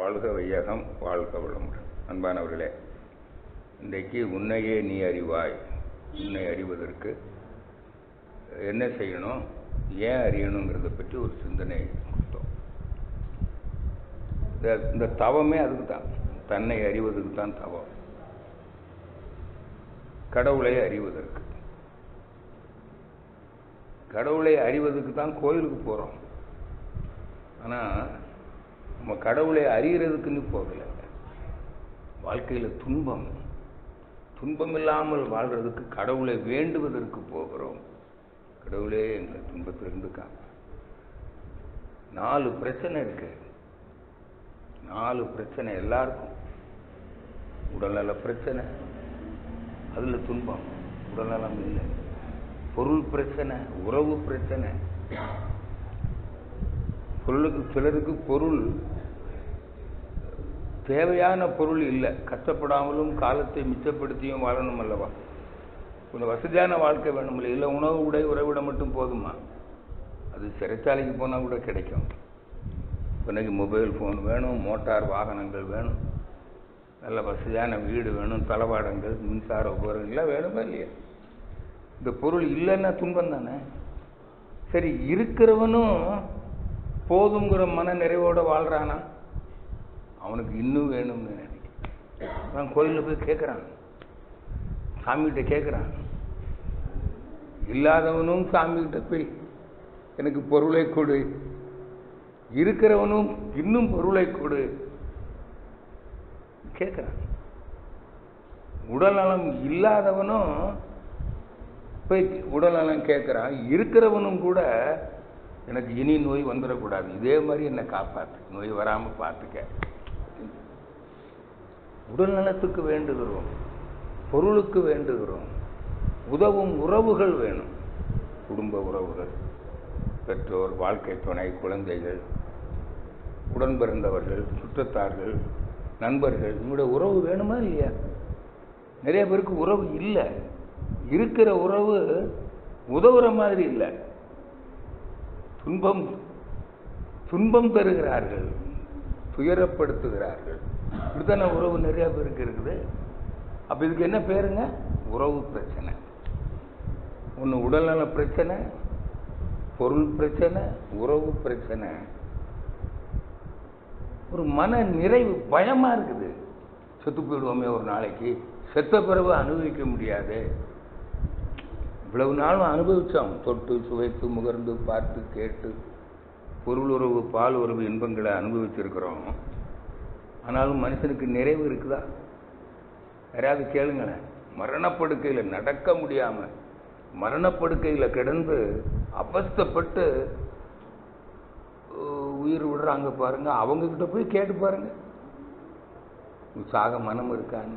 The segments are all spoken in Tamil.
வாழ்க வையகம் வாழ்க வளமுடன் அன்பானவர்களே இன்றைக்கு உன்னையே நீ அறிவாய் உன்னை அறிவதற்கு என்ன செய்யணும் ஏன் அறியணுங்கிறத பற்றி ஒரு சிந்தனை கொடுத்தோம் இந்த இந்த தவமே அதுக்கு தான் தன்னை அறிவதற்கு தான் தவம் கடவுளை அறிவதற்கு கடவுளை அறிவதற்கு தான் கோயிலுக்கு போகிறோம் ஆனால் நம்ம கடவுளை அறிகிறதுக்குன்னு போகலை வாழ்க்கையில் துன்பம் துன்பம் இல்லாமல் வாழ்கிறதுக்கு கடவுளை வேண்டுவதற்கு போகிறோம் கடவுளே எங்களை துன்பத்திலிருந்து காப்ப நாலு பிரச்சனை இருக்கு நாலு பிரச்சனை எல்லாருக்கும் உடல்நல பிரச்சனை அதில் துன்பம் உடல்நலம் இல்லை பொருள் பிரச்சனை உறவு பிரச்சனை பொருளுக்கு சிலருக்கு பொருள் தேவையான பொருள் இல்லை கஷ்டப்படாமலும் காலத்தை மிச்சப்படுத்தியும் வாழணும் அல்லவா கொஞ்சம் வசதியான வாழ்க்கை வேணும் இல்லை இல்லை உணவு உடை உறவிட மட்டும் போதுமா அது சிறைச்சாலைக்கு போனால் கூட கிடைக்கும் இன்னைக்கு மொபைல் ஃபோன் வேணும் மோட்டார் வாகனங்கள் வேணும் நல்ல வசதியான வீடு வேணும் தளவாடங்கள் மின்சார உபகரணங்கள்லாம் வேணுமா இல்லையா இந்த பொருள் இல்லைன்னா துன்பம் தானே சரி இருக்கிறவனும் போதுங்கிற மன நிறைவோட வாழ்றானா அவனுக்கு இன்னும் வேணும்னு நினைக்கிறேன் நான் கோயிலில் போய் கேட்குறான் சாமிகிட்ட கேட்குறான் இல்லாதவனும் சாமிகிட்ட போய் எனக்கு பொருளை கொடு இருக்கிறவனும் இன்னும் பொருளை கொடு கேட்குறான் உடல்நலம் இல்லாதவனும் போய் உடல்நலம் கேட்குறான் இருக்கிறவனும் கூட எனக்கு இனி நோய் வந்துடக்கூடாது இதே மாதிரி என்னை காப்பாற்று நோய் வராமல் பார்த்துக்க உடல் நலத்துக்கு வேண்டுகிறோம் பொருளுக்கு வேண்டுகிறோம் உதவும் உறவுகள் வேணும் குடும்ப உறவுகள் பெற்றோர் வாழ்க்கை துணை குழந்தைகள் உடன் பிறந்தவர்கள் சுற்றத்தார்கள் நண்பர்கள் இவங்களோட உறவு வேணுமா இல்லையா நிறைய பேருக்கு உறவு இல்லை இருக்கிற உறவு உதவுற மாதிரி இல்லை துன்பம் துன்பம் தருகிறார்கள் துயரப்படுத்துகிறார்கள் இப்படித்தானே உறவு நிறைய பேருக்கு இருக்குது அப்ப இதுக்கு என்ன பேருங்க உறவு பிரச்சனை ஒன்று உடல்நல பிரச்சனை பொருள் பிரச்சனை உறவு பிரச்சனை ஒரு மன நிறைவு பயமா இருக்குது செத்து போயிடுவோமே ஒரு நாளைக்கு செத்த பிறகு அனுபவிக்க முடியாது இவ்வளவு நாளும் அனுபவிச்சோம் தொட்டு சுவைத்து முகர்ந்து பார்த்து கேட்டு பொருள் உறவு பால் உறவு இன்பங்களை அனுபவிச்சிருக்கிறோம் ஆனாலும் மனுஷனுக்கு நிறைவு இருக்குதா யாராவது கேளுங்களேன் மரணப்படுக்கையில் நடக்க முடியாம மரணப்படுக்கையில் கிடந்து அவஸ்தப்பட்டு உயிர் விடுறாங்க பாருங்க அவங்க கிட்ட போய் கேட்டு பாருங்க சாக மனம் இருக்கான்னு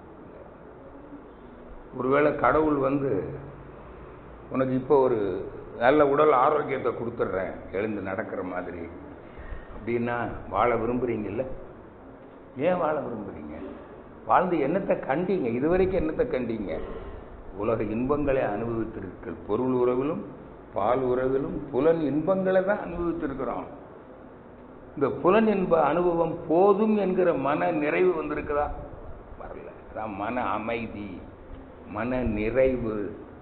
ஒருவேளை கடவுள் வந்து உனக்கு இப்போ ஒரு நல்ல உடல் ஆரோக்கியத்தை கொடுத்துட்றேன் எழுந்து நடக்கிற மாதிரி அப்படின்னா வாழ விரும்புறீங்கல்ல ஏன் வாழ விரும்புறீங்க வாழ்ந்து என்னத்தை கண்டீங்க இதுவரைக்கும் என்னத்தை கண்டீங்க உலக இன்பங்களை அனுபவித்திருக்கள் பொருள் உறவிலும் பால் உறவிலும் புலன் இன்பங்களை தான் அனுபவித்திருக்கிறோம் இந்த புலன் இன்ப அனுபவம் போதும் என்கிற மன நிறைவு வந்திருக்குதா வரல அதான் மன அமைதி மன நிறைவு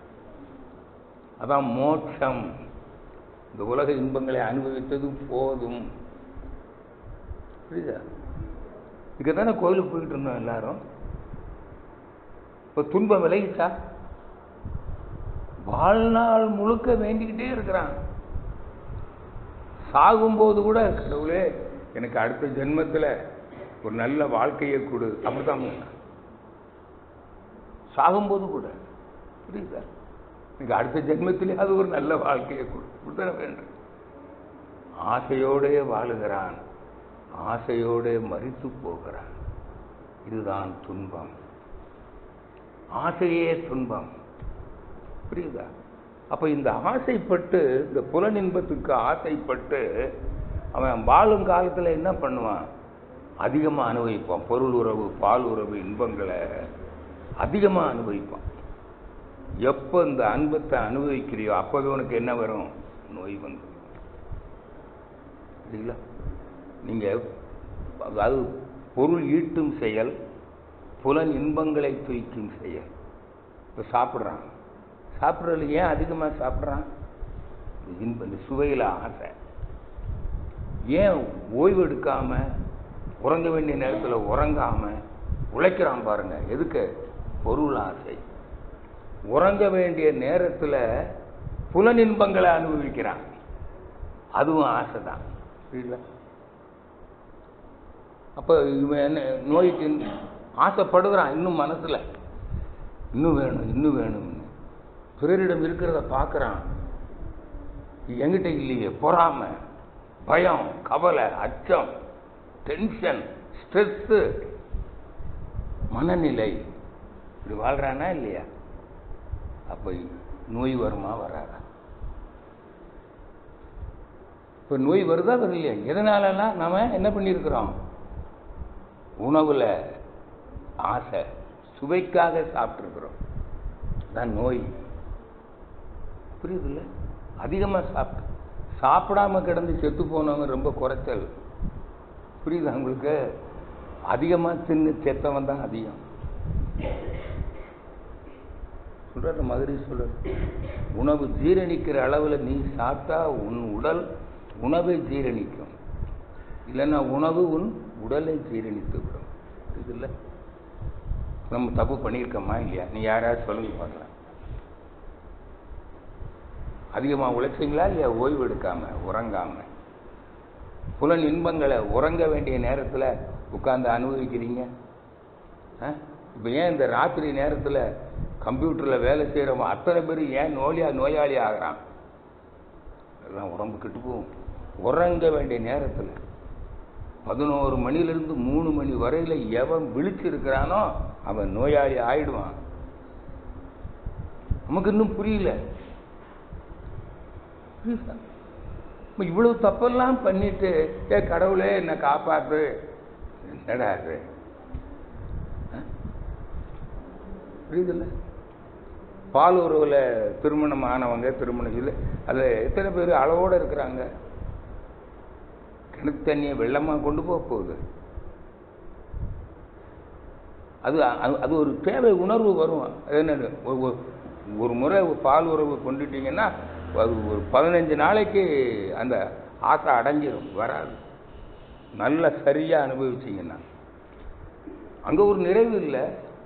அதான் மோட்சம் இந்த உலக இன்பங்களை அனுபவித்தது போதும் புரியுதா இதுக்கு தானே கோயிலுக்கு போயிட்டு இருந்தோம் எல்லாரும் இப்போ துன்பம் விலகிச்சா வாழ்நாள் முழுக்க வேண்டிக்கிட்டே இருக்கிறான் சாகும்போது கூட கடவுளே எனக்கு அடுத்த ஜென்மத்தில் ஒரு நல்ல வாழ்க்கையை கொடு அப்படித்தான் சாகும்போது கூட புரியுதா எனக்கு அடுத்த ஜென்மத்திலே அது ஒரு நல்ல வாழ்க்கையை கொடு இப்படித்தானே வேண்டும் ஆசையோடே வாழுகிறான் ஆசையோடே மறித்து போகிறான் இதுதான் துன்பம் ஆசையே துன்பம் புரியுதா அப்ப இந்த ஆசைப்பட்டு இந்த புலன் இன்பத்துக்கு ஆசைப்பட்டு அவன் வாழும் காலத்துல என்ன பண்ணுவான் அதிகமா அனுபவிப்பான் பொருள் உறவு பால் உறவு இன்பங்களை அதிகமா அனுபவிப்பான் எப்போ இந்த அன்பத்தை அனுபவிக்கிறியோ அப்பவே உனக்கு என்ன வரும் நோய் வந்து சரிங்களா நீங்க அது பொருள் ஈட்டும் செயல் புலன் இன்பங்களை துய்க்கும் செயல் இப்போ சாப்பிட்றான் சாப்பிட்றதுல ஏன் அதிகமாக சாப்பிட்றான் இந்த இன்ப இந்த சுவையில் ஆசை ஏன் ஓய்வு எடுக்காம உறங்க வேண்டிய நேரத்தில் உறங்காம உழைக்கிறான் பாருங்க எதுக்கு பொருள் ஆசை உறங்க வேண்டிய நேரத்தில் புலனின்பங்களை அனுபவிக்கிறான் அதுவும் ஆசை தான் புரியல அப்போ இவன் என்ன நோய்க்கு ஆசைப்படுகிறான் இன்னும் மனசில் இன்னும் வேணும் இன்னும் வேணும்னு பிறரிடம் இருக்கிறத பார்க்குறான் என்கிட்ட இல்லையே பொறாமை பயம் கவலை அச்சம் டென்ஷன் ஸ்ட்ரெஸ்ஸு மனநிலை இப்படி வாழ்கிறானா இல்லையா அப்போ நோய் வருமா வராதா இப்போ நோய் வருதா வரலையா எதனாலலாம் நாம என்ன பண்ணியிருக்கிறோம் உணவில் ஆசை சுவைக்காக சாப்பிட்ருக்குறோம் தான் நோய் புரியுதுல்ல அதிகமாக சாப்பிட்டு சாப்பிடாம கிடந்து செத்து போனவங்க ரொம்ப குறைச்சல் புரியுதா உங்களுக்கு அதிகமாக தின்னு செத்தவன் தான் அதிகம் சொல்ற மாதிரி சொல்ற உணவு ஜீரணிக்கிற அளவில் நீ சாப்பிட்டா உன் உடல் உணவை ஜீரணிக்கும் இல்லைன்னா உணவு உன் உடலை ஜீரணித்து விடும் இதுல நம்ம தப்பு பண்ணியிருக்கோமா இல்லையா நீ யாராவது சொல்லுங்க பார்க்கலாம் அதிகமாக உழைச்சிங்களா இல்லையா ஓய்வு எடுக்காம உறங்காம புலன் இன்பங்களை உறங்க வேண்டிய நேரத்தில் உட்கார்ந்து அனுபவிக்கிறீங்க இப்போ ஏன் இந்த ராத்திரி நேரத்தில் கம்ப்யூட்டரில் வேலை செய்கிறவன் அத்தனை பேர் ஏன் நோயா நோயாளி ஆகிறான் எல்லாம் உடம்பு கெட்டு போகும் உறங்க வேண்டிய நேரத்தில் பதினோரு மணிலிருந்து மூணு மணி வரையில் எவன் விழிச்சிருக்கிறானோ அவன் நோயாளி ஆயிடுவான் நமக்கு இன்னும் புரியல புரியுதா இப்ப இவ்வளவு தப்பெல்லாம் பண்ணிட்டு ஏ கடவுளே என்னை காப்பாத்து என்னடா அது ஆ? புரியுதுல்ல பால் உறவுல திருமணம் ஆனவங்க திருமணம் இல்லை அதில் எத்தனை பேர் அளவோட இருக்கிறாங்க கிணத்து தண்ணியை வெள்ளமா கொண்டு போக போகுது அது அது- அது ஒரு தேவை உணர்வு வரும் அது என்னது ஒரு- ஒரு- ஒரு முறை ஒரு பால் உறவு கொண்டுட்டீங்கன்னா அது ஒரு பதினஞ்சு நாளைக்கு அந்த ஆசை அடைஞ்சிரும் வராது நல்ல சரியா அனுபவிச்சீங்கன்னா அங்க ஒரு நிறைவு இல்லை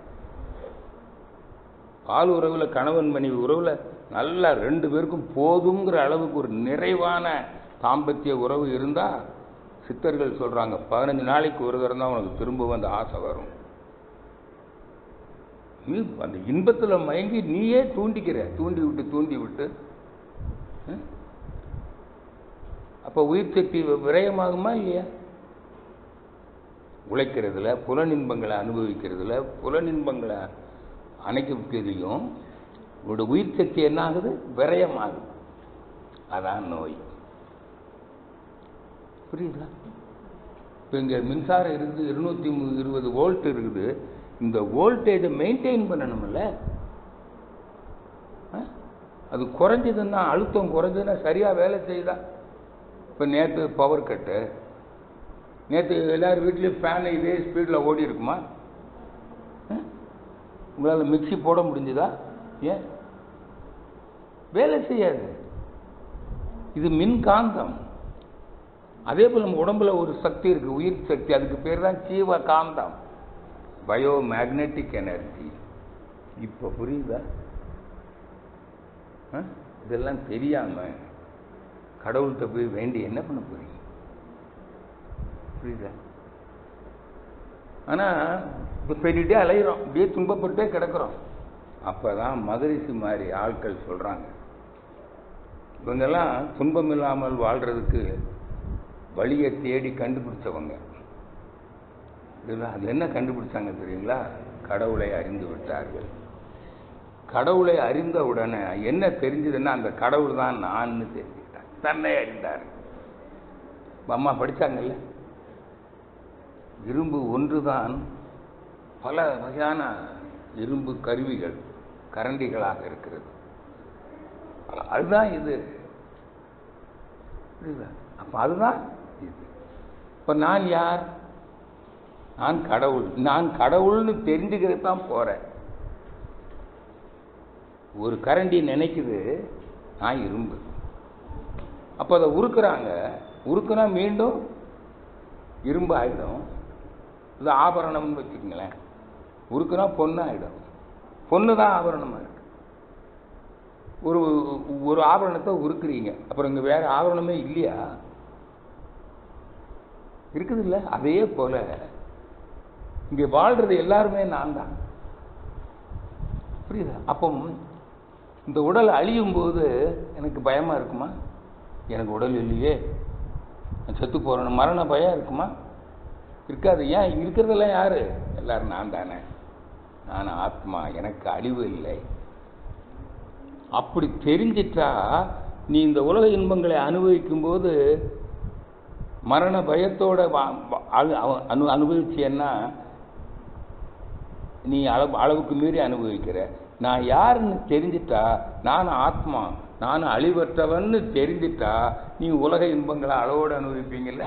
பால் உறவுல கணவன் மனைவி உறவுல நல்லா ரெண்டு பேருக்கும் போதுங்கிற அளவுக்கு ஒரு நிறைவான தாம்பத்திய உறவு இருந்தா சித்தர்கள் சொல்றாங்க பதினஞ்சு நாளைக்கு ஒரு தரம் தான் உனக்கு திரும்ப அந்த ஆசை வரும் நீ அந்த இன்பத்துல மயங்கி நீயே தூண்டிக்கிற தூண்டி விட்டு தூண்டி விட்டு ம்? அப்ப உயிர் சக்தி விரயமாகுமா இல்லையா உழைக்கிறதுல புலனின்பங்களை அனுபவிக்கிறதுல புலனின்பங்களை அணைக்கிறதுலையும் உங்களோட உயிர் சக்தி என்ன ஆகுது விரயமாகுது அதான் நோய் புரியுதா இப்போ இங்கே மின்சாரம் இருக்குது இருநூத்தி இருபது வோல்ட் இருக்குது இந்த வோல்டேஜை மெயின்டைன் பண்ணணும்ல ஆ? அது குறைஞ்சதுன்னா அழுத்தம் குறைஞ்சதுன்னா சரியாக வேலை செய்யுதா இப்போ நேற்று பவர் கட்டு நேற்று எல்லார் வீட்லேயும் ஃபேன் இதே ஸ்பீடில் ஓடி இருக்குமா ஆ? உங்களால் மிக்ஸி போட முடிஞ்சுதா ஏன் வேலை செய்யாது இது மின்காந்தம் அதே போல் நம்ம உடம்புல ஒரு சக்தி இருக்கு உயிர் சக்தி அதுக்கு பேர் தான் ஜீவ காந்தம் பயோ மேக்னெட்டிக் எனர்ஜி இப்போ புரியுதா ஆ? இதெல்லாம் தெரியாம கடவுள்கிட்ட போய் வேண்டி என்ன பண்ண போறீங்க புரியுதா ஆனா இப்போ பெரியட்டே அலையிறோம் இப்படியே துன்பப்பட்டே கிடக்குறோம் அப்பதான் மகரிஷி மாதிரி ஆட்கள் சொல்றாங்க இவங்கெல்லாம் துன்பம் இல்லாமல் வாழ்றதுக்கு வழியை தேடி கண்டுபிடிச்சவங்க இதுல அது என்ன கண்டுபிடிச்சாங்க தெரியுங்களா கடவுளை அறிந்து விட்டார்கள் கடவுளை அறிந்த உடனே என்ன தெரிஞ்சதுன்னா அந்த கடவுள் தான் நான் தெரிஞ்சுக்கிட்டாங்க தன்னை அறிந்தார் அம்மா படிச்சாங்கல்ல இரும்பு ஒன்றுதான் பல வகையான இரும்பு கருவிகள் கரண்டிகளாக இருக்கிறது அதுதான் இது புரியுதா அப்ப அதுதான் இது இப்ப நான் யார் நான் கடவுள் நான் கடவுள்னு தெரிஞ்சுக்கிறது தான் போறேன் ஒரு கரண்டி நினைக்குது நான் இரும்பு அப்போ அதை உருக்குறாங்க உருக்குனா மீண்டும் இரும்பு ஆயிடும் இது ஆபரணம்னு வச்சுக்கங்களேன் உருக்குனா பொண்ணு ஆயிடும் பொண்ணு தான் ஆபரணமாக இருக்கு ஒரு ஒரு ஆபரணத்தை உருக்குறீங்க அப்புறம் இங்கே வேற ஆபரணமே இல்லையா இருக்குது இல்லை அதே போல இங்கே வாழ்றது எல்லாருமே நான் தான் புரியுதா அப்போ இந்த உடல் அழியும் போது எனக்கு பயமா இருக்குமா எனக்கு உடல் இல்லையே நான் செத்து போறேன் மரண பயம் இருக்குமா இருக்காது ஏன் இருக்கிறதெல்லாம் யாரு எல்லாரும் நான் தானே நான் ஆத்மா எனக்கு அழிவு இல்லை அப்படி தெரிஞ்சிட்டா நீ இந்த உலக இன்பங்களை அனுபவிக்கும் போது மரண பயத்தோட வா- வா- அழு- அவ- அனு அனுபவிச்சேன்னா நீ அளவு அளவுக்கு மீறி அனுபவிக்கிற நான் யாருன்னு தெரிஞ்சிட்டா நான் ஆத்மா நான் அழிவற்றவன்னு தெரிஞ்சிட்டா நீ உலக இன்பங்களை அளவோடு அனுபவிப்பீங்கல்ல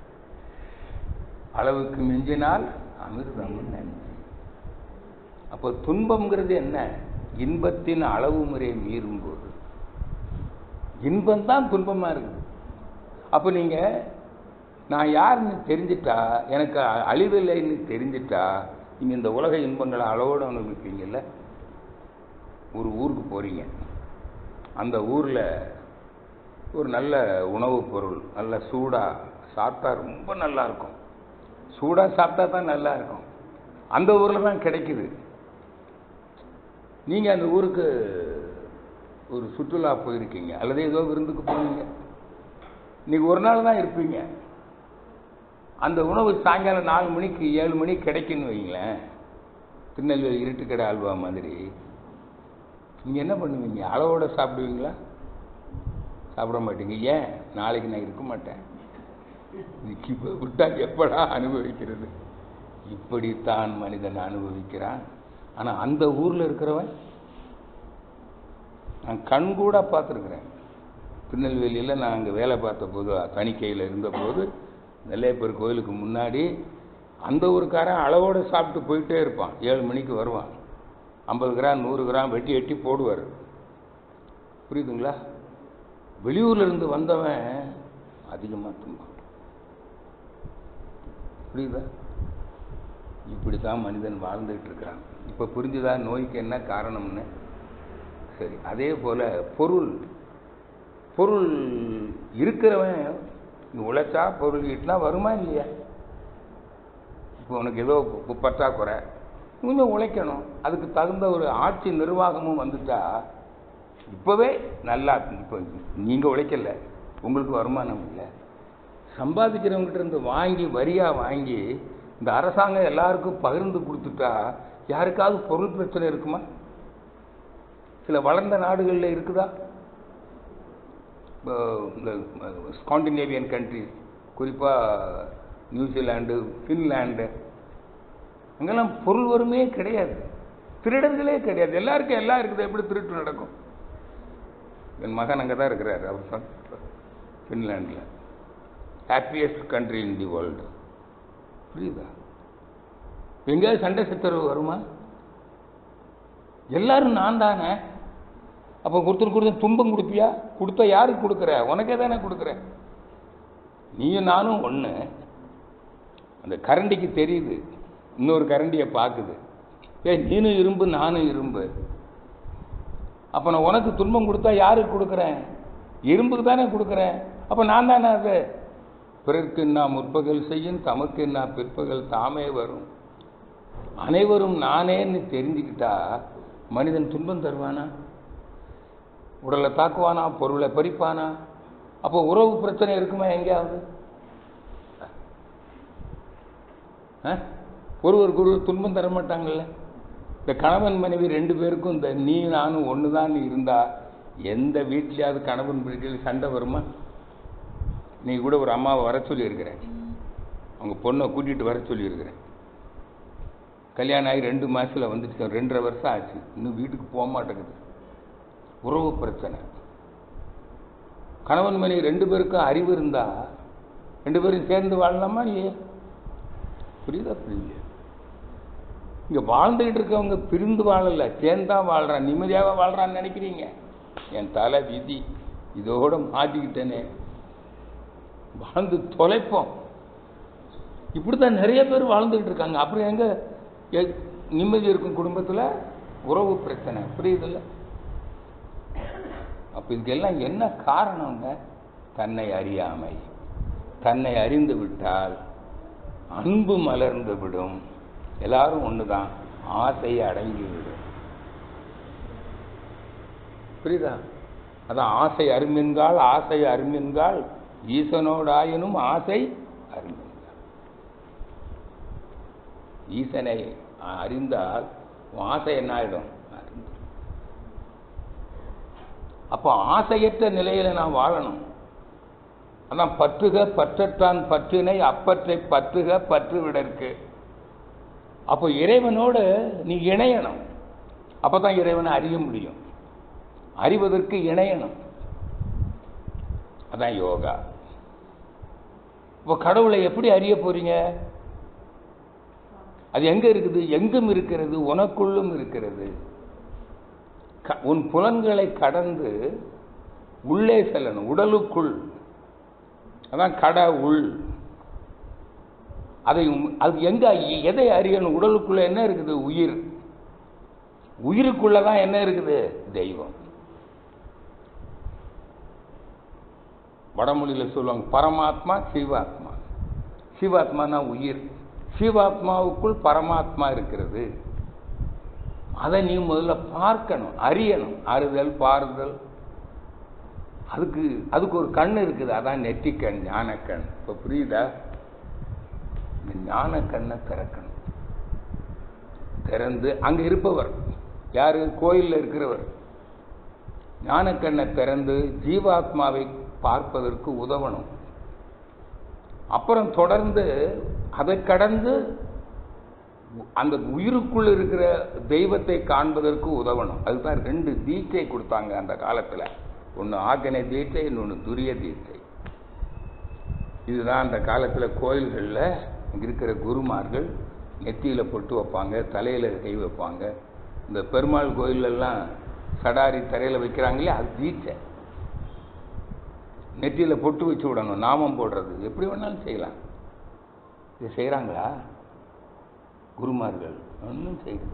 அளவுக்கு மிஞ்சினால் அமிர்தம் நன்றி அப்போ துன்பம்ங்கிறது என்ன இன்பத்தின் அளவு முறை மீறும் போது இன்பம் தான் துன்பமா இருக்குது அப்போ நீங்க நான் யாருன்னு தெரிஞ்சிட்டா எனக்கு அ- அழிவில்லைன்னு தெரிஞ்சிட்டா நீங்க இந்த உலக இன்பங்களை அளவோடு அனுபவிப்பீங்கல்ல ஒரு ஊருக்கு போறீங்க அந்த ஊர்ல ஒரு நல்ல உணவுப் பொருள் நல்ல சூடா சாப்பிட்டா ரொம்ப நல்லா இருக்கும் சூடா சாப்பிட்டா தான் நல்லா இருக்கும் அந்த ஊர்ல தான் கிடைக்குது நீங்க அந்த ஊருக்கு ஒரு சுற்றுலா போயிருக்கீங்க அல்லது ஏதோ விருந்துக்கு போனீங்க இன்னைக்கு ஒரு நாள் தான் இருப்பீங்க அந்த உணவு சாயங்காலம் நாலு மணிக்கு ஏழு மணிக்கு கிடைக்குன்னு வைங்களேன் திருநெல்வேலி இருட்டுக்கடை அல்வா மாதிரி நீங்க என்ன பண்ணுவீங்க அளவோட சாப்பிடுவீங்களா சாப்பிட மாட்டீங்க ஏன் நாளைக்கு நான் இருக்க மாட்டேன் இன்னைக்கு இப்ப விட்டா எப்படா அனுபவிக்கிறது இப்படித்தான் மனிதன் அனுபவிக்கிறான் ஆனா அந்த ஊர்ல இருக்கிறவன் நான் கண் கூட பார்த்துருக்குறேன் திருநெல்வேலியில் நான் அங்கே வேலை பார்த்த போது தணிக்கையில் இருந்தபோது நெல்லையப்பர் கோயிலுக்கு முன்னாடி அந்த ஊருக்காரன் அளவோடு சாப்பிட்டு போயிட்டே இருப்பான் ஏழு மணிக்கு வருவான் ஐம்பது கிராம் நூறு கிராம் வெட்டி வெட்டி போடுவார் புரியுதுங்களா வெளியூர்ல இருந்து வந்தவன் அதிகமாக தும்பான் புரியுதா இப்படித்தான் மனிதன் வாழ்ந்துட்டு இருக்கிறான் இப்ப புரிஞ்சுதா நோய்க்கு என்ன காரணம்னு சரி அதே போல பொருள் பொருள் இருக்கிறவன் நீ உழைச்சா பொருள் ஈட்டினா வருமா இல்லையா இப்போ உனக்கு ஏதோ பு- பற்றாக்குறை கொஞ்சம் உழைக்கணும் அதுக்கு தகுந்த ஒரு ஆட்சி நிர்வாகமும் வந்துட்டா இப்பவே நல்லா இப்போ நீங்க உழைக்கல உங்களுக்கு வருமானம் இல்லை சம்பாதிக்கிறவங்ககிட்ட இருந்து வாங்கி வரியா வாங்கி இந்த அரசாங்கம் எல்லாருக்கும் பகிர்ந்து கொடுத்துட்டா யாருக்காவது பொருள் பிரச்சனை இருக்குமா சில வளர்ந்த நாடுகளில் இருக்குதா இப்போ இந்த ஸ்காண்டினேவியன் கண்ட்ரிஸ் குறிப்பாக நியூசிலாண்டு ஃபின்லாண்டு அங்கெல்லாம் பொருள் வறுமையே கிடையாது திருடர்களே கிடையாது எல்லாருக்கும் எல்லாம் இருக்குது எப்படி திருட்டு நடக்கும் என் மகன் அங்கே தான் இருக்கிறார் அவர் சொன்ன ஃபின்லாண்டில் happiest country in the world புரியுதா எங்கேயாவது சண்டை சச்சரவு வருமா எல்லாரும் நான் தானே அப்போ கொடுத்துரு கொடுத்து துன்பம் கொடுப்பியா கொடுத்தா யாருக்கு கொடுக்குற உனக்கே தானே கொடுக்குற நீயும் நானும் ஒன்று அந்த கரண்டிக்கு தெரியுது இன்னொரு கரண்டியை பார்க்குது ஏய் நீனும் இரும்பு நானும் இரும்பு அப்போ நான் உனக்கு துன்பம் கொடுத்தா யாருக்கு கொடுக்குறேன் இரும்புக்கு தானே கொடுக்குறேன் அப்போ நான் தானே அது பிறர்க்கு நான் முற்பகல் செய்யும் தமக்கு நான் பிற்பகல் தாமே வரும் அனைவரும் நானேன்னு தெரிஞ்சுக்கிட்டா மனிதன் துன்பம் தருவானா உடலை தாக்குவானா பொருளை பறிப்பானா அப்போ உறவு பிரச்சனை இருக்குமா எங்கேயாவது ஆ? ஒருவருக்கு ஒருவர் துன்பம் தர மாட்டாங்கல்ல இந்த கணவன் மனைவி ரெண்டு பேருக்கும் இந்த நீ நானும் ஒன்று தான் இருந்தா எந்த வீட்லயாவது கணவன் மனைவி சண்டை வருமா நீ கூட ஒரு அம்மாவை வர சொல்லியிருக்கிறேன் அவங்க பொண்ணை கூட்டிகிட்டு வர சொல்லியிருக்கிறேன் கல்யாணம் ஆகி ரெண்டு மாசத்துல வந்துட்டு ரெண்டரை வருஷம் ஆச்சு இன்னும் வீட்டுக்கு போக மாட்டேங்குது உறவு பிரச்சனை கணவன் மனைவி ரெண்டு பேருக்கும் அறிவு இருந்தா ரெண்டு பேரும் சேர்ந்து வாழலாமா இல்லையா புரியுதா புரியல இங்க வாழ்ந்துகிட்டு இருக்கவங்க பிரிந்து வாழல சேர்ந்தா வாழ்றான் நிம்மதியாக வாழ்றான்னு நினைக்கிறீங்க என் தலை விதி இதோட மாட்டிக்கிட்டேனே வாழ்ந்து தொலைப்போம் இப்படித்தான் நிறைய பேர் வாழ்ந்துகிட்டு இருக்காங்க அப்புறம் எங்க எ- நிம்மதி இருக்கும் குடும்பத்துல உறவு பிரச்சனை புரியுதுல்ல அப்ப இதுக்கெல்லாம் என்ன காரணங்க தன்னை அறியாமை தன்னை அறிந்து விட்டால் அன்பு மலர்ந்து விடும் எல்லாரும் ஒண்ணுதான் ஆசை அடங்கி விடும் புரியுதா அதான் ஆசை அருமின்கால் ஆசை அருமின்கால் ஈசனோடாயினும் ஆசை அருமின்கால் ஈசனை அறிந்தால் உன் ஆசை என்ன ஆயிடும் அருந்தும். அப்போ ஆசையற்ற நிலையில நான் வாழணும் அதான் பற்றுக பற்றற்றான் பற்றினை அப்பற்றை பற்றுக பற்று விடற்கு அப்போ இறைவனோடு நீ இணையணும் அப்பதான் இறைவனை அறிய முடியும் அறிவதற்கு இணையணும் அதான் யோகா இப்போ கடவுளை எப்படி அறிய போறீங்க அது எங்க இருக்குது எங்கும் இருக்கிறது உனக்குள்ளும் இருக்கிறது க- உன் புலன்களை கடந்து உள்ளே செல்லணும் உடலுக்குள் அதான் கட உள் அதை உம்- அது எங்க எதை அறியணும் உடலுக்குள்ள என்ன இருக்குது உயிர் உயிருக்குள்ள தான் என்ன இருக்குது தெய்வம் வடமொழியில சொல்லுவாங்க பரமாத்மா சிவாத்மா சிவாத்மானா உயிர் சிவாத்மாவுக்குள் பரமாத்மா இருக்கிறது அதை நீ முதல்ல பார்க்கணும் அறியணும் அறிதல் பாருதல் அதுக்கு அதுக்கு ஒரு கண் இருக்குது அதான் நெற்றிக்கண் ஞானக்கண் இப்ப புரியுதா இந்த ஞானக்கண்ணை திறக்கணும் திறந்து அங்க இருப்பவர் யாரு கோயில்ல இருக்கிறவர் ஞானக்கண்ணை திறந்து ஜீவாத்மாவை பார்ப்பதற்கு உதவணும் அப்புறம் தொடர்ந்து அதை கடந்து அந்த உயிருக்குள் இருக்கிற தெய்வத்தை காண்பதற்கு உதவணும் அதுதான் ரெண்டு தீட்சை கொடுத்தாங்க அந்த காலத்துல ஒன்னு ஆகன தீட்சை இன்னொன்னு துரிய தீட்சை இதுதான் அந்த காலத்துல கோயில்கள்ல இங்க இருக்கிற குருமார்கள் நெத்தியில பொட்டு வைப்பாங்க தலையில கை வைப்பாங்க இந்த பெருமாள் கோயில்ல எல்லாம் சடாரி தரையில வைக்கிறாங்களே அது தீட்சை நெத்தியில பொட்டு வச்சு விடணும் நாமம் போடுறது எப்படி வேணாலும் செய்யலாம் இது செய்றாங்களா குருமார்கள் ஒன்றும் செய்யுது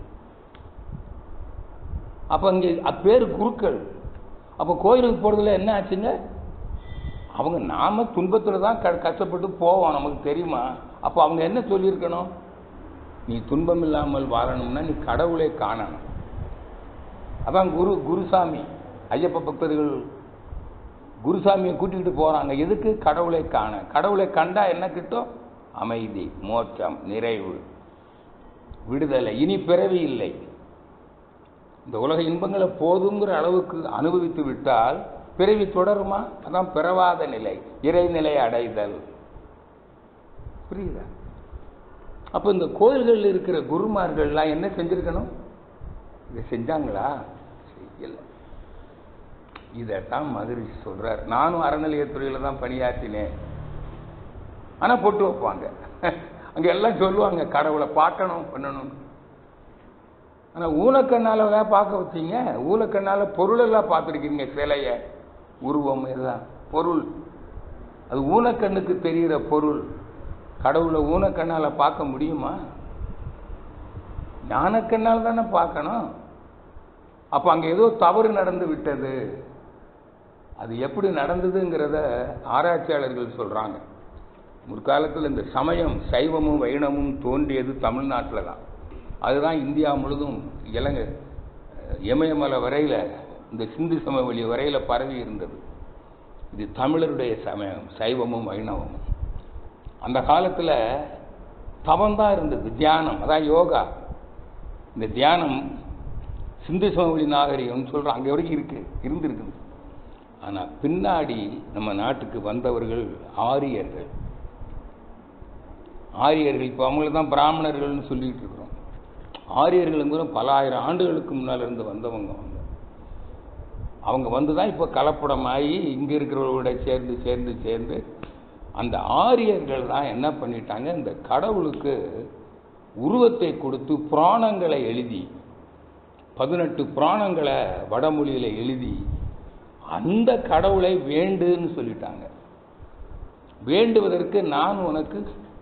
அப்ப இங்க அ- பேரு குருக்கள் அப்ப கோயிலுக்கு போறதுல என்ன ஆச்சுங்க அவங்க நாம துன்பத்துல தான் க- கஷ்டப்பட்டு போவோம் நமக்கு தெரியுமா அப்போ அவங்க என்ன சொல்லியிருக்கணும் நீ துன்பம் இல்லாமல் வாழணும்னா நீ கடவுளை காணணும் அதான் குரு குருசாமி ஐயப்ப பக்தர்கள் குருசாமியை கூட்டிகிட்டு போறாங்க எதுக்கு கடவுளை காண கடவுளை கண்டா என்ன கிட்டும் அமைதி மோட்சம் நிறைவு விடுதலை இனி பிறவி இல்லை இந்த உலக இன்பங்களை போதுங்கிற அளவுக்கு அனுபவித்து விட்டால் பிறவி தொடருமா அதான் பிறவாத நிலை இறைநிலை அடைதல் புரியுதா அப்ப இந்த கோயில்களில் இருக்கிற குருமார்கள்லாம் என்ன செஞ்சிருக்கணும் இதை செஞ்சாங்களா செய்யல இதைத்தான் மகரிஷி சொல்றார் நானும் அறநிலையத்துறையில தான் பணியாற்றினேன் ஆனா பொட்டு வைப்பாங்க அங்க எல்லாம் சொல்லுவாங்க கடவுளை பார்க்கணும் பண்ணணும் ஆனா ஊனக்கண்ணால தான் பார்க்க வச்சீங்க ஊனக்கண்ணால பொருள் எல்லாம் பார்த்துருக்கீங்க சிலைய உருவம் எல்லாம் பொருள் அது ஊனக்கண்ணுக்கு தெரிகிற பொருள் கடவுளை ஊனக்கண்ணால பார்க்க முடியுமா ஞானக்கண்ணால் தானே பார்க்கணும் அப்ப அங்க ஏதோ தவறு நடந்து விட்டது அது எப்படி நடந்ததுங்கிறத ஆராய்ச்சியாளர்கள் சொல்றாங்க முற்காலத்தில் இந்த சமயம் சைவமும் வைணமும் தோன்றியது தமிழ்நாட்டில் தான் அதுதான் இந்தியா முழுதும் இலங்கை இமயமலை வரையில இந்த சிந்து சமவெளி வரையில பரவி இருந்தது இது தமிழருடைய சமயம் சைவமும் வைணவமும் அந்த காலத்துல தவம் தான் இருந்தது தியானம் அதான் யோகா இந்த தியானம் சிந்து சமவெளி நாகரிகம்னு சொல்றோம் அங்க வரைக்கும் இருக்கு இருந்திருக்குது ஆனா பின்னாடி நம்ம நாட்டுக்கு வந்தவர்கள் ஆரியர்கள் ஆரியர்கள் இப்போ அவங்கள தான் பிராமணர்கள்னு சொல்லிட்டு இருக்கிறோம் ஆரியர்களுங்கிற பல ஆயிரம் ஆண்டுகளுக்கு முன்னால இருந்து வந்தவங்க அவங்க அவங்க வந்து தான் இப்போ கலப்படமாகி இங்கே இருக்கிறவர்களோட சேர்ந்து சேர்ந்து சேர்ந்து அந்த ஆரியர்கள் தான் என்ன பண்ணிட்டாங்க இந்த கடவுளுக்கு உருவத்தை கொடுத்து புராணங்களை எழுதி பதினெட்டு புராணங்களை வடமொழியில் எழுதி அந்த கடவுளை வேண்டுன்னு சொல்லிட்டாங்க வேண்டுவதற்கு நான் உனக்கு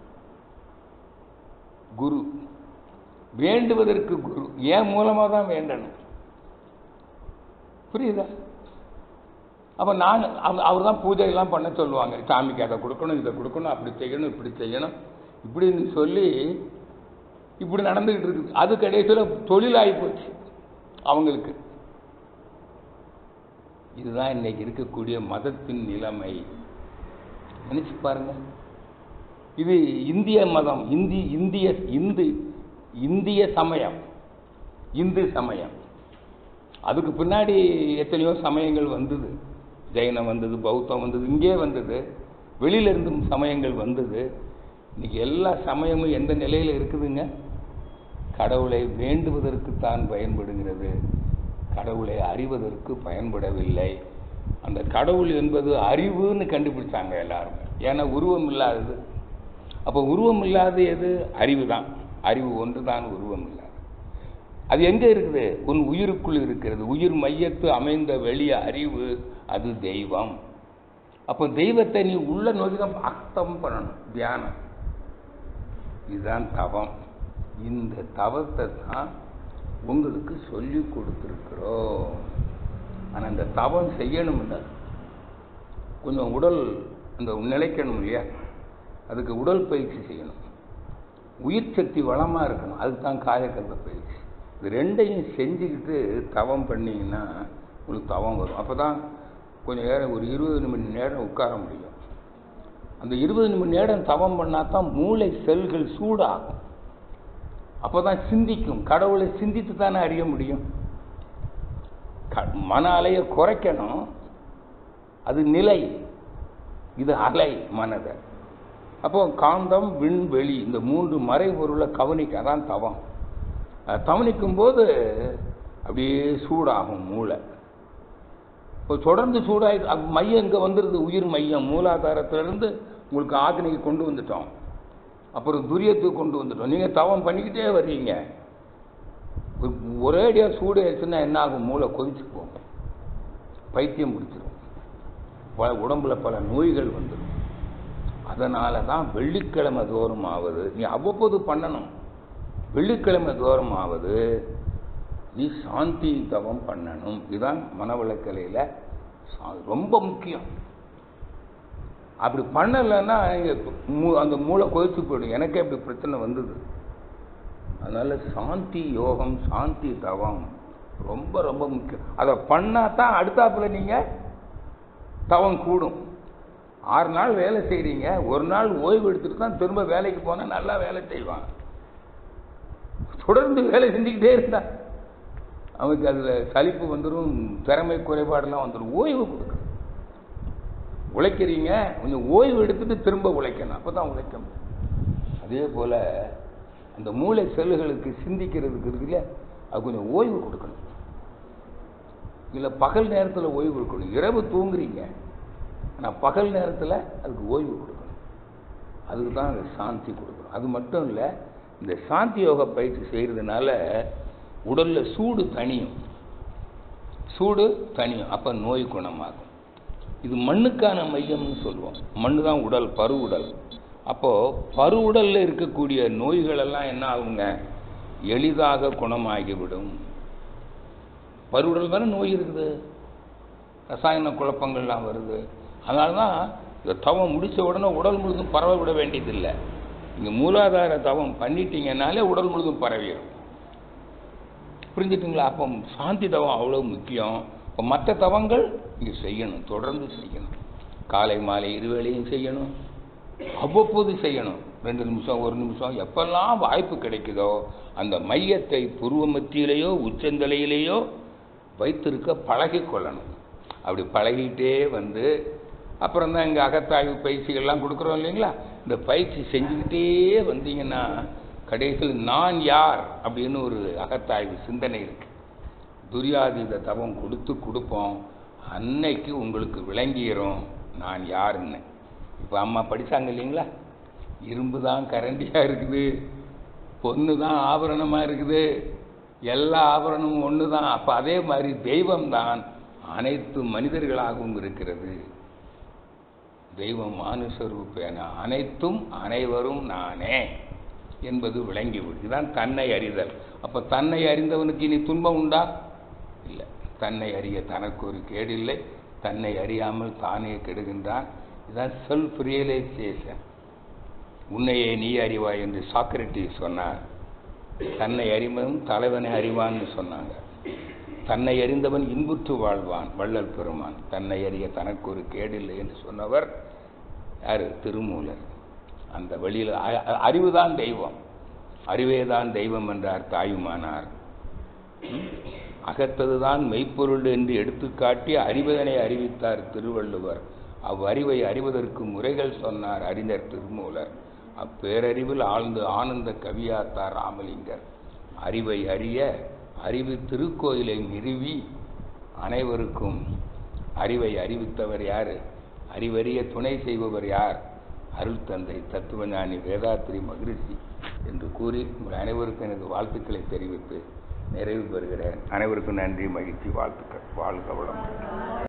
குரு வேண்டுவதற்கு குரு என் மூலமாக தான் வேண்டணும் புரியுதா அப்போ நான் அவர் தான் பூஜையெல்லாம் பண்ண சொல்லுவாங்க சாமிக்கு அதை கொடுக்கணும் இதை கொடுக்கணும் அப்படி செய்யணும் இப்படி செய்யணும் இப்படின்னு சொல்லி இப்படி நடந்துக்கிட்டு இருக்குது அது கடைசியில் தொழிலாகி போச்சு அவங்களுக்கு இதுதான் இன்னைக்கு இருக்கக்கூடிய மதத்தின் நிலைமை நினைச்சு பாருங்க இது இந்திய மதம் இந்தி இந்திய இந்து இந்திய சமயம் இந்து சமயம் அதுக்கு பின்னாடி எத்தனையோ சமயங்கள் வந்தது ஜெயினம் வந்தது பௌத்தம் வந்தது இங்கே வந்தது வெளியில இருந்தும் சமயங்கள் வந்தது இன்னைக்கு எல்லா சமயமும் எந்த நிலையில் இருக்குதுங்க கடவுளை வேண்டுவதற்குத்தான் பயன்படுகிறது கடவுளை அறிவதற்கு பயன்படவில்லை அந்த கடவுள் என்பது அறிவுன்னு கண்டுபிடிச்சாங்க எல்லாரும் ஏன்னா உருவம் இல்லாதது அப்போ உருவம் இல்லாத எது அறிவு தான் அறிவு ஒன்று தான் உருவம் இல்லாது அது எங்கே இருக்குது உன் உயிருக்குள் இருக்கிறது உயிர் மையத்து அமைந்த வெளிய அறிவு அது தெய்வம் அப்போ தெய்வத்தை நீ உள்ள நோக்கி தான் அர்த்தம் பண்ணணும் தியானம் இதுதான் தவம் இந்த தவத்தை தான் உங்களுக்கு சொல்லி கொடுத்துருக்குறோம் ஆனால் அந்த தவம் செய்யணும்ல கொஞ்சம் உடல் அந்த நிலைக்கணும் இல்லையா அதுக்கு உடல் பயிற்சி செய்யணும் உயிர் சக்தி வளமாக இருக்கணும் அதுக்கு தான் காயக்கல்ல பயிற்சி இது ரெண்டையும் செஞ்சுக்கிட்டு தவம் பண்ணிங்கன்னா உங்களுக்கு தவம் வரும் அப்போ தான் கொஞ்சம் நேரம் ஒரு இருபது நிமிடம் நேரம் உட்கார முடியும் அந்த இருபது நிமிடம் நேரம் தவம் பண்ணால் தான் மூளை செல்கள் சூடாகும் அப்போ தான் சிந்திக்கும் கடவுளை சிந்தித்து தானே அறிய முடியும் மன அலையை குறைக்கணும் அது நிலை இது அலை மனதை அப்போ காந்தம் விண்வெளி இந்த மூன்று மறைபொருளை கவனிக்க அதான் தவம் கவனிக்கும் போது அப்படியே சூடாகும் மூளை இப்போ தொடர்ந்து சூடாகி மையம் இங்கே வந்துடுது உயிர் மையம் மூலாதாரத்திலிருந்து உங்களுக்கு ஆக்னிக்கு கொண்டு வந்துட்டோம் அப்புறம் துரியத்துக்கு கொண்டு வந்துட்டோம் நீங்கள் தவம் பண்ணிக்கிட்டே வர்றீங்க ஒரேடியாக சூடு ஆயிடுச்சுன்னா என்ன ஆகும் மூளை கொதிச்சு போகும் பைத்தியம் பிடிச்சிரும் பல உடம்புல பல நோய்கள் வந்துடும் அதனால தான் வெள்ளிக்கிழமை தோறும் ஆகுது நீ அவ்வப்போது பண்ணணும் வெள்ளிக்கிழமை தோறும் ஆகுது நீ சாந்தி தவம் பண்ணணும் இதுதான் மனவளக்கலையில் ரொம்ப முக்கியம் அப்படி பண்ணலைன்னா அந்த மூளை கொதிச்சு போயிடும் எனக்கே அப்படி பிரச்சனை வந்தது அதனால சாந்தி யோகம் சாந்தி தவம் ரொம்ப ரொம்ப முக்கியம் அதை பண்ணால் தான் அடுத்தாப்புல நீங்கள் தவம் கூடும் ஆறு நாள் வேலை செய்கிறீங்க ஒரு நாள் ஓய்வு எடுத்துட்டு தான் திரும்ப வேலைக்கு போனால் நல்லா வேலை செய்வான் தொடர்ந்து வேலை செஞ்சுக்கிட்டே இருந்தா அவனுக்கு அதில் சலிப்பு வந்துடும் திறமை குறைபாடெல்லாம் வந்துடும் ஓய்வு கொடுக்கணும் உழைக்கிறீங்க கொஞ்சம் ஓய்வு எடுத்துட்டு திரும்ப உழைக்கணும் அப்போ தான் உழைக்க முடியும் அதே போல் அந்த மூளை செல்லுகளுக்கு சிந்திக்கிறதுக்கு இருக்கு இல்லையா அது கொஞ்சம் ஓய்வு கொடுக்கணும் இல்லை பகல் நேரத்தில் ஓய்வு கொடுக்கணும் இரவு தூங்குறீங்க ஆனால் பகல் நேரத்தில் அதுக்கு ஓய்வு கொடுக்கணும் அதுக்கு தான் அந்த சாந்தி கொடுக்கணும் அது மட்டும் இல்லை இந்த சாந்தி யோக பயிற்சி செய்கிறதுனால உடலில் சூடு தனியும் சூடு தனியும் அப்போ நோய் குணமாகும் இது மண்ணுக்கான மையம்னு சொல்லுவோம் மண்ணு தான் உடல் பரு உடல் அப்போது பரு உடலில் இருக்கக்கூடிய நோய்களெல்லாம் என்ன ஆகுங்க எளிதாக குணமாகிவிடும் பருவுடல் தானே நோய் இருக்குது ரசாயன குழப்பங்கள்லாம் வருது அதனால தான் இந்த தவம் முடித்த உடனே உடல் முழுதும் பரவ விட வேண்டியதில்லை நீங்கள் மூலாதார தவம் பண்ணிட்டீங்கனாலே உடல் முழுதும் பரவிடும் புரிஞ்சுட்டுங்களா அப்போ சாந்தி தவம் அவ்வளோ முக்கியம் இப்போ மற்ற தவங்கள் நீங்கள் செய்யணும் தொடர்ந்து செய்யணும் காலை மாலை இருவேளையும் செய்யணும் அவ்வப்போது செய்யணும் ரெண்டு நிமிஷம் ஒரு நிமிஷம் எப்பெல்லாம் வாய்ப்பு கிடைக்குதோ அந்த மையத்தை புருவ மத்தியிலேயோ உச்சந்தலையிலேயோ வைத்திருக்க பழகி கொள்ளணும் அப்படி பழகிட்டே வந்து அப்புறம் தான் இங்கே அகத்தாய்வு பயிற்சிகள்லாம் கொடுக்குறோம் இல்லைங்களா இந்த பயிற்சி செஞ்சுக்கிட்டே வந்தீங்கன்னா கடைசியில் நான் யார் அப்படின்னு ஒரு அகத்தாய்வு சிந்தனை இருக்கு துரியாதீத தவம் கொடுத்து கொடுப்போம் அன்னைக்கு உங்களுக்கு விளங்கிடும் நான் யாருன்னு இப்போ அம்மா படித்தாங்க இல்லைங்களா இரும்பு தான் கரண்டியாக இருக்குது பொண்ணு தான் ஆபரணமாக இருக்குது எல்லா ஆபரணமும் ஒன்று தான் அப்போ அதே மாதிரி தெய்வம் தான் அனைத்து மனிதர்களாகவும் இருக்கிறது தெய்வம் மானுஸ்வரூபேன அனைத்தும் அனைவரும் நானே என்பது விளங்கிவிடும் இதுதான் தன்னை அறிதல் அப்போ தன்னை அறிந்தவனுக்கு இனி துன்பம் உண்டா இல்லை தன்னை அறிய தனக்கு ஒரு கேடில்லை தன்னை அறியாமல் தானே கெடுகின்றான் இதுதான் செல்ஃப் ரியலைசேஷன் உன்னையே நீ அறிவாய் என்று சாக்ரட்டிஸ் சொன்னார் தன்னை அறிவதும் தலைவனை அறிவான்னு சொன்னாங்க தன்னை அறிந்தவன் இன்புற்று வாழ்வான் வள்ளல் பெருமான் தன்னை அறிய தனக்கு ஒரு கேடில்லை என்று சொன்னவர் யாரு திருமூலர் அந்த வழியில் அறிவுதான் தெய்வம் அறிவேதான் தெய்வம் என்றார் தாயுமானார் அகத்ததுதான் மெய்ப்பொருள் என்று எடுத்துக்காட்டி அறிவதனை அறிவித்தார் திருவள்ளுவர் அவ்வறிவை அறிவதற்கு முறைகள் சொன்னார் அறிஞர் திருமூலர் அப்பேரறிவில் ஆழ்ந்து ஆனந்த கவியாத்தார் ராமலிங்கர் அறிவை அறிய அறிவு திருக்கோயிலை நிறுவி அனைவருக்கும் அறிவை அறிவித்தவர் யார் அறிவறிய துணை செய்பவர் யார் அருள் தந்தை தத்துவஞானி வேதாத்திரி மகிழ்ச்சி என்று கூறி உங்கள் அனைவருக்கும் எனது வாழ்த்துக்களை தெரிவித்து நிறைவு பெறுகிறேன் அனைவருக்கும் நன்றி மகிழ்ச்சி வாழ்த்துக்கள் வாழ்க வளம்